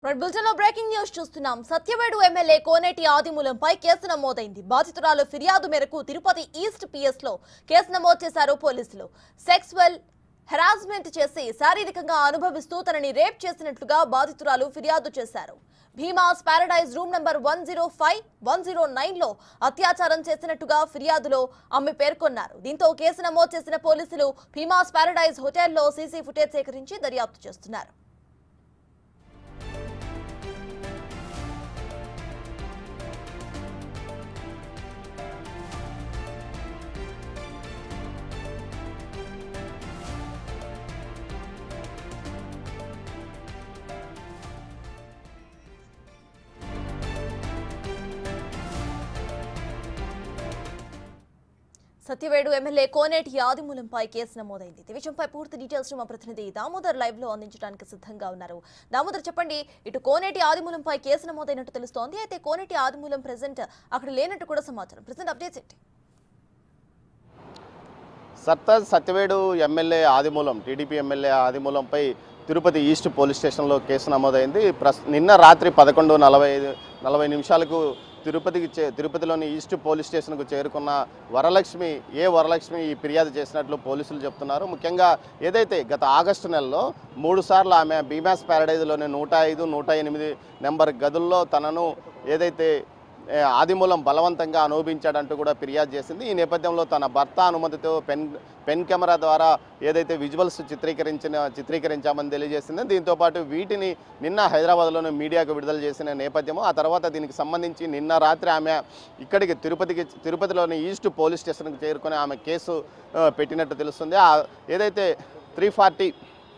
red bulletin లో breaking news చూస్తున్నాం Satyavedu MLA Koneti ఆదిమూలంపై కేసు నమోదైంది బాధితురాలు ఫిర్యాదు మేరకు తిరుపతి ఈస్ట్ పిఎస్ లో కేసు నమోదు చేశారు పోలీసులు సెక్సువల్ హెరాస్మెంట్ చేసి శారీరకంగా అనుభవిస్తూ తనని రేప్ చేసినట్లుగా బాధితురాలు ఫిర్యాదు చేశారు Bheemas paradise room number one zero five one zero nine లో అత్యాచారం చేసినట్టుగా ఫిర్యాదులో ఆమె పేర్కొన్నారు దీంతో కేసు నమోదు చేసిన పోలీసులు భీమాస్ పారడైజ్ హోటల్లో సీసీ ఫుటేజ్ సేకరించి దర్యాప్తు చేస్తున్నారు సత్యవేడు ఎమ్మెల్యే కోనేటి ఆదిమూలంపై కేసు నమోదైంది ఈ విషయంపై పూర్తి డీటెయిల్స్ మా ప్రతినిధి దామోదర్ లైవ్ లో అందించడానికి సిద్ధంగా ఉన్నారు దామోదర్ చెప్పండి ఇటు కోనేటి ఆదిమూలంపై కేసు నమోదైనట్టు తెలుస్తోంది అయితే కోనేటి ఆదిమూలం ప్రెసెంట్ అక్కడ లేనట్టు కూడా సమాచారం ప్రెసెంట్ అప్డేట్స్ ఏంటి Sartaj Satyavedu MLA Adimulam TDP MLA ఆదిమూలంపై తిరుపతి ఈస్ట్ పోలీస్ స్టేషన్లో కేసు నమోదైంది ప్రస్ నిన్న రాత్రి పదకొండు నలభై ఐదు నలభై నిమిషాలకు తిరుపతికి చే తిరుపతిలోని ఈస్ట్ పోలీస్ స్టేషన్కు చేరుకున్న వరలక్ష్మి ఏ వరలక్ష్మి ఈ ఫిర్యాదు చేసినట్లు పోలీసులు చెప్తున్నారు ముఖ్యంగా ఏదైతే గత ఆగస్టు నెలలో మూడు సార్లు ఆమె బీమాస్ ప్యారడైజ్లోని నూట ఐదు నూట ఎనిమిది నెంబర్ గదుల్లో తనను ఏదైతే ఏ, ఆదిమూలం బలవంతంగా అనుభవించాడంటూ కూడా ఫిర్యాదు చేసింది ఈ నేపథ్యంలో తన భర్త అనుమతితో పెన్ పెన్ కెమెరా ద్వారా ఏదైతే విజువల్స్ చిత్రీకరించిన చిత్రీకరించామని తెలియజేసింది దీంతోపాటు వీటిని నిన్న హైదరాబాద్లోని మీడియాకు విడుదల చేసిన నేపథ్యము ఆ తర్వాత దీనికి సంబంధించి నిన్న రాత్రి ఆమె ఇక్కడికి తిరుపతికి తిరుపతిలోని ఈస్ట్ పోలీస్ స్టేషన్కి చేరుకొని ఆమె కేసు ఆ, పెట్టినట్టు తెలుస్తుంది ఆ ఏదైతే three forty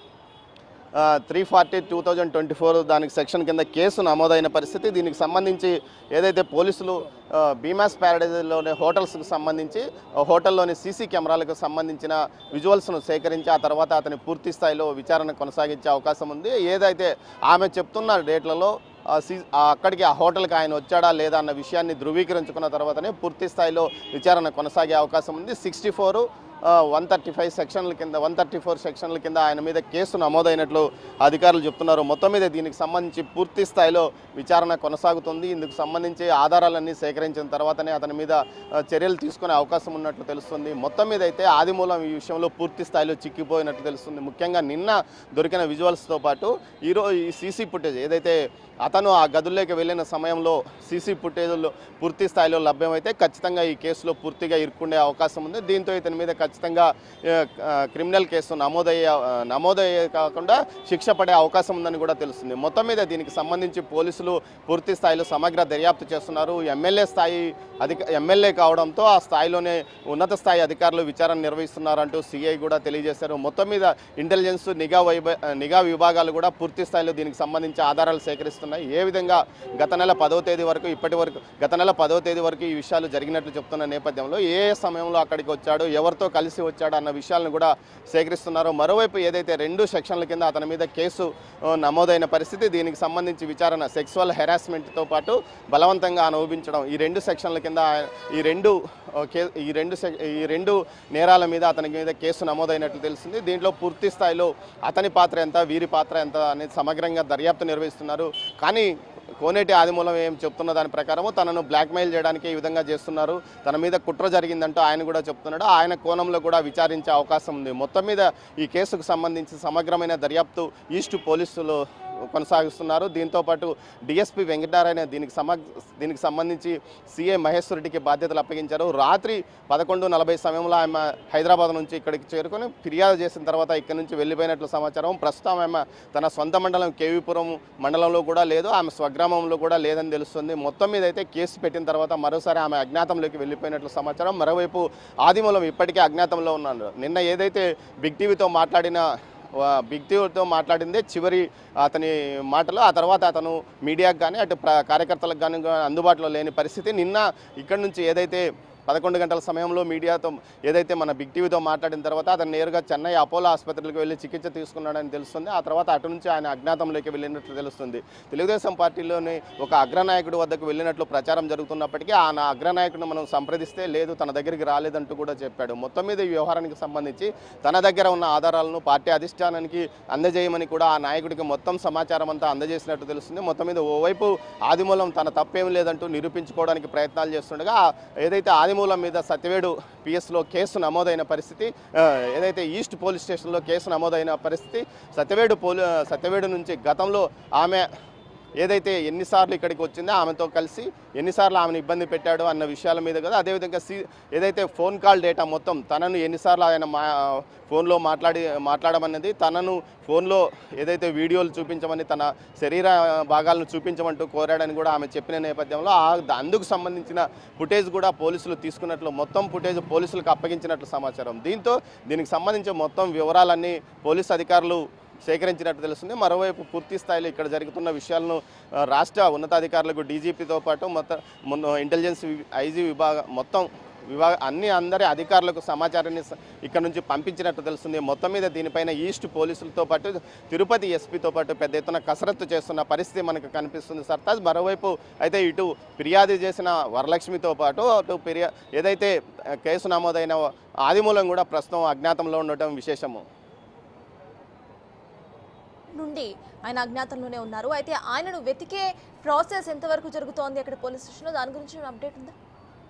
three forty two thousand twenty four దానికి సెక్షన్ కింద కేసు నమోదైన పరిస్థితి దీనికి సంబంధించి ఏదైతే పోలీసులు ఆ, బీమాస్ ప్యారడైజ్లోని హోటల్స్కి సంబంధించి ఆ హోటల్లోని సీసీ కెమెరాలకు సంబంధించిన విజువల్స్ను సేకరించి ఆ తర్వాత అతని పూర్తి స్థాయిలో విచారణ కొనసాగించే అవకాశం ఉంది ఏదైతే ఆమె చెప్తున్న డేట్లలో ఆ సీ ఆ అక్కడికి ఆ హోటల్కి ఆయన వచ్చాడా లేదా అన్న విషయాన్ని ధృవీకరించుకున్న తర్వాతనే పూర్తి స్థాయిలో విచారణ కొనసాగే అవకాశం ఉంది sixty four one thirty five సెక్షన్ల కింద వన్ థర్టీ ఫోర్ సెక్షన్ల కింద ఆయన మీద కేసు నమోదైనట్లు అధికారులు చెప్తున్నారు మొత్తం మీద దీనికి సంబంధించి పూర్తి స్థాయిలో విచారణ కొనసాగుతుంది ఇందుకు సంబంధించి ఆధారాలన్నీ సేకరించిన తర్వాతనే అతని మీద ఆ, చర్యలు తీసుకునే అవకాశం ఉన్నట్లు తెలుస్తుంది మొత్తం మీద అయితే ఆదిమూలం ఈ విషయంలో పూర్తి స్థాయిలో చిక్కిపోయినట్లు తెలుస్తుంది ముఖ్యంగా నిన్న దొరికిన విజువల్స్తో పాటు ఈరోజు ఈ సీసీ ఫుటేజ్ ఏదైతే అతను ఆ గదుల్లోకి వెళ్ళిన సమయంలో సీసీ ఫుటేజ్లో పూర్తి స్థాయిలో లభ్యమైతే ఖచ్చితంగా ఈ కేసులో పూర్తిగా ఇరుక్కుండే అవకాశం ఉంది దీంతో ఇతని మీద ఖచ్చితంగా ఆ, ఆ, క్రిమినల్ కేసు నమోదయ్యే ఆ, నమోదయ్యే కాకుండా శిక్ష పడే అవకాశం ఉందని కూడా తెలుస్తుంది మొత్తం మీద దీనికి సంబంధించి పోలీసులు పూర్తి స్థాయిలో సమగ్ర దర్యాప్తు చేస్తున్నారు ఎమ్మెల్యే స్థాయి అధిక ఎమ్మెల్యే కావడంతో ఆ స్థాయిలోనే ఉన్నత స్థాయి అధికారులు విచారణ నిర్వహిస్తున్నారంటూ సిఐ కూడా తెలియజేశారు మొత్తం మీద ఇంటెలిజెన్స్ నిఘా వైభ నిఘా విభాగాలు కూడా పూర్తి స్థాయిలో దీనికి సంబంధించి ఆధారాలు సేకరిస్తున్నాయి ఏ విధంగా గత నెల పదో తేదీ వరకు ఇప్పటి వరకు గత నెల పదో తేదీ వరకు ఈ విషయాలు జరిగినట్లు చెప్తున్న నేపథ్యంలో ఏ ఏ సమయంలో అక్కడికి వచ్చాడు ఎవరితో కలిసి వచ్చాడు అన్న విషయాలను కూడా సేకరిస్తున్నారు మరోవైపు ఏదైతే రెండు సెక్షన్ల కింద అతని మీద కేసు ఆ, నమోదైన పరిస్థితి దీనికి సంబంధించి విచారణ సెక్సువల్ హెరాస్మెంట్తో పాటు బలవంతంగా అనుభవించడం ఈ రెండు సెక్షన్ల కింద ఈ రెండు ఆ, కే- ఈ రెండు సెక్- ఈ రెండు నేరాల మీద అతని మీద కేసు నమోదైనట్లు తెలిసింది దీంట్లో పూర్తి స్థాయిలో అతని పాత్ర ఎంత వీరి పాత్ర ఎంత అనేది సమగ్రంగా దర్యాప్తు నిర్వహిస్తున్నారు కానీ కోనేటి ఆదిమూలం ఏం చెప్తున్న దాని ప్రకారము తనను బ్లాక్మెయిల్ చేయడానికి ఈ విధంగా చేస్తున్నారు తన మీద కుట్ర జరిగిందంటూ ఆయన కూడా చెప్తున్నాడు ఆయన కోణంలో కూడా విచారించే అవకాశం ఉంది మొత్తం మీద ఈ కేసుకు సంబంధించి సమగ్రమైన దర్యాప్తు ఈస్ట్ పోలీసులు కొనసాగిస్తున్నారు దీంతో పాటు డిఎస్పీ వెంకటారాయణ దీనికి సమ దీనికి సంబంధించి సీఏ మహేశ్వరుడికి బాధ్యతలు అప్పగించారు రాత్రి పదకొండు నలభై సమయంలో ఆమె హైదరాబాద్ నుంచి ఇక్కడికి చేరుకొని ఫిర్యాదు చేసిన తర్వాత ఇక్కడి నుంచి వెళ్ళిపోయినట్లు సమాచారం ప్రస్తుతం ఆమె తన సొంత మండలం కేవీపురం మండలంలో కూడా లేదు ఆమె స్వగ్రామంలో కూడా లేదని తెలుస్తుంది మొత్తం మీద అయితే కేసు పెట్టిన తర్వాత మరోసారి ఆమె అజ్ఞాతంలోకి వెళ్ళిపోయినట్లు సమాచారం మరోవైపు ఆదిమూలం ఇప్పటికే అజ్ఞాతంలో ఉన్నాడు నిన్న ఏదైతే బిగ్ టీవీతో మాట్లాడిన వా- బిగ్ టీవీతో మాట్లాడిందే చివరి అతని మాటలు ఆ తర్వాత అతను మీడియాకు కానీ అటు ప్ర కార్యకర్తలకు కానీ అందుబాటులో లేని పరిస్థితి నిన్న ఇక్కడి నుంచి ఏదైతే పదకొండు గంటల సమయంలో మీడియాతో ఏదైతే మన బిగ్ టీవీతో మాట్లాడిన తర్వాత అతను నేరుగా చెన్నై అపోలో ఆసుపత్రికి వెళ్ళి చికిత్స తీసుకున్నాడని తెలుస్తుంది ఆ తర్వాత అటు నుంచి ఆయన అజ్ఞాతంలోకి వెళ్ళినట్లు తెలుస్తుంది తెలుగుదేశం పార్టీలోని ఒక అగ్రనాయకుడి వద్దకు వెళ్ళినట్లు ప్రచారం జరుగుతున్నప్పటికీ ఆ నా అగ్రనాయకుడిని మనం సంప్రదిస్తే లేదు తన దగ్గరికి రాలేదంటూ కూడా చెప్పాడు మొత్తం మీద ఈ వ్యవహారానికి సంబంధించి తన దగ్గర ఉన్న ఆధారాలను పార్టీ అధిష్టానానికి అందజేయమని కూడా ఆ నాయకుడికి మొత్తం సమాచారం అంతా అందజేసినట్టు తెలుస్తుంది మొత్తం మీద ఓవైపు ఆదిమూలం తన తప్పేం లేదంటూ నిరూపించుకోవడానికి ప్రయత్నాలు చేస్తుండగా ఏదైతే ఆదిమూలం మీద సత్యవేడు పిఎస్లో కేసు నమోదైన పరిస్థితి ఆ, ఏదైతే ఈస్ట్ పోలీస్ స్టేషన్లో కేసు నమోదైన పరిస్థితి సత్యవేడు పోలీ సత్యవేడు నుంచి గతంలో ఆమె ఏదైతే ఎన్నిసార్లు ఇక్కడికి వచ్చిందో ఆమెతో కలిసి ఎన్నిసార్లు ఆమెను ఇబ్బంది పెట్టాడు అన్న విషయాల మీద కదా అదేవిధంగా సి ఏదైతే ఫోన్ కాల్ డేటా మొత్తం తనను ఎన్నిసార్లు ఆయన మా ఫోన్లో మాట్లాడి మాట్లాడమన్నది తనను ఫోన్లో ఏదైతే వీడియోలు చూపించమని తన శరీర భాగాలను చూపించమంటూ కోరాడని కూడా ఆమె చెప్పిన నేపథ్యంలో ఆ అందుకు సంబంధించిన ఫుటేజ్ కూడా పోలీసులు తీసుకున్నట్లు మొత్తం ఫుటేజ్ పోలీసులకు అప్పగించినట్లు సమాచారం దీంతో దీనికి సంబంధించిన మొత్తం వివరాలన్నీ పోలీసు అధికారులు సేకరించినట్టు తెలుస్తుంది మరోవైపు పూర్తి స్థాయిలో ఇక్కడ జరుగుతున్న విషయాలను ఆ, రాష్ట్ర ఉన్నతాధికారులకు డీజీపీతో పాటు మొత్తం మొన్న ఇంటెలిజెన్స్ వి- ఐజీ విభాగం మొత్తం విభాగ అన్ని అందరి అధికారులకు సమాచారాన్ని స- ఇక్కడ నుంచి పంపించినట్టు తెలుస్తుంది మొత్తం మీద దీనిపైన ఈస్ట్ పోలీసులతో పాటు తిరుపతి ఎస్పీతో పాటు పెద్ద ఎత్తున కసరత్తు చేస్తున్న పరిస్థితి మనకు కనిపిస్తుంది సర్తాజ్ మరోవైపు అయితే ఇటు ఫిర్యాదు చేసిన వరలక్ష్మితో పాటు అటు ఫిర్యా ఏదైతే ఆ, కేసు నమోదైన ఆదిమూలం కూడా ప్రస్తుతం అజ్ఞాతంలో ఉండటం విశేషము నుండి ఆయన అజ్ఞాతంలోనే ఉన్నారు అయితే ఆయనను వెతికే ప్రాసెస్ ఎంతవరకు జరుగుతోంది అక్కడ పోలీస్ స్టేషన్లో దాని గురించి ఏమైనా అప్డేట్ ఉందా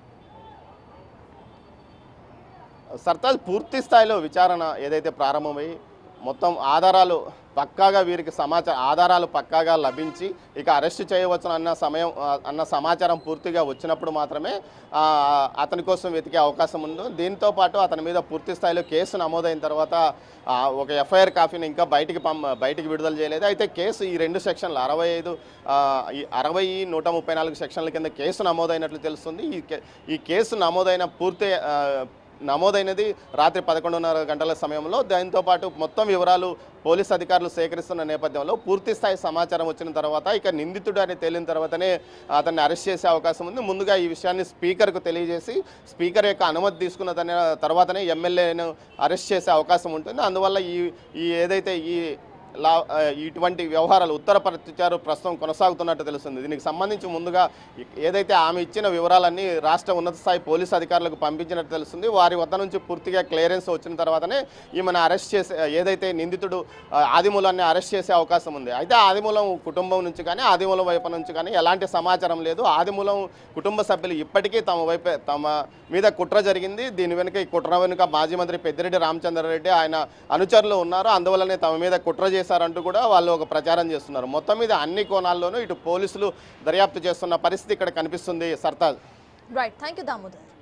సర్తాజ్ పూర్తి స్థాయిలో విచారణ ఏదైతే ప్రారంభమై మొత్తం ఆధారాలు పక్కాగా వీరికి సమాచారం ఆధారాలు పక్కాగా లభించి ఇక అరెస్ట్ చేయవచ్చు అన్న సమయం ఆ, అన్న సమాచారం పూర్తిగా వచ్చినప్పుడు మాత్రమే ఆ, అతని కోసం వెతికే అవకాశం ఉంది దీంతో పాటు అతని మీద పూర్తి స్థాయిలో కేసు నమోదైన తర్వాత ఆ, ఒక ఎఫ్ఐఆర్ కాపీని ఇంకా బయటికి పం బయటికి విడుదల చేయలేదు అయితే కేసు ఈ రెండు సెక్షన్లు అరవై ఐదు ఆ, ఈ అరవై నూట ముప్పై నాలుగు సెక్షన్ల కింద కేసు నమోదైనట్లు తెలుస్తుంది ఈ కే- ఈ కేసు నమోదైన పూర్తి ఆ, నమోదైనది రాత్రి పదకొండున్నర గంటల సమయంలో దాంతో పాటు మొత్తం వివరాలు పోలీస్ అధికారులు సేకరిస్తున్న నేపథ్యంలో పూర్తి స్థాయి సమాచారం వచ్చిన తర్వాత ఇక నిందితుడు అని తేలిన తర్వాతనే అతన్ని అరెస్ట్ చేసే అవకాశం ఉంది ముందుగా ఈ విషయాన్ని స్పీకర్కు తెలియజేసి స్పీకర్ యొక్క అనుమతి తీసుకున్న దాని తర్వాతనే ఎమ్మెల్యేను అరెస్ట్ చేసే అవకాశం ఉంటుంది అందువల్ల ఈ ఈ ఏదైతే ఈ లా ఆ, ఇటువంటి వ్యవహారాలు ఉత్తరపరిచారు ప్రస్తుతం కొనసాగుతున్నట్టు తెలుస్తుంది దీనికి సంబంధించి ముందుగా ఏదైతే ఆమె ఇచ్చిన వివరాలన్నీ రాష్ట్ర ఉన్నత స్థాయి పోలీసు అధికారులకు పంపించినట్టు తెలుస్తుంది వారి వద్ద నుంచి పూర్తిగా క్లియరెన్స్ వచ్చిన తర్వాతనే ఈమెను అరెస్ట్ చేసే ఏదైతే నిందితుడు ఆ, ఆదిమూలాన్ని అరెస్ట్ చేసే అవకాశం ఉంది అయితే ఆదిమూలం కుటుంబం నుంచి కానీ ఆదిమూలం వైపు నుంచి కానీ ఎలాంటి సమాచారం లేదు ఆదిమూలం కుటుంబ సభ్యులు ఇప్పటికీ తమ వైపే తమ మీద కుట్ర జరిగింది దీని వెనుక ఈ కుట్ర వెనుక మాజీ మంత్రి పెద్దిరెడ్డి రామచంద్రారెడ్డి ఆయన అనుచరులు ఉన్నారు అందువల్లనే తమ మీద కుట్ర చేశారంటూ కూడా వాళ్ళు ఒక ప్రచారం చేస్తున్నారు మొత్తం మీద అన్ని కోణాల్లోనూ ఇటు పోలీసులు దర్యాప్తు చేస్తున్న పరిస్థితి ఇక్కడ కనిపిస్తుంది Sartaj right thank you Damodar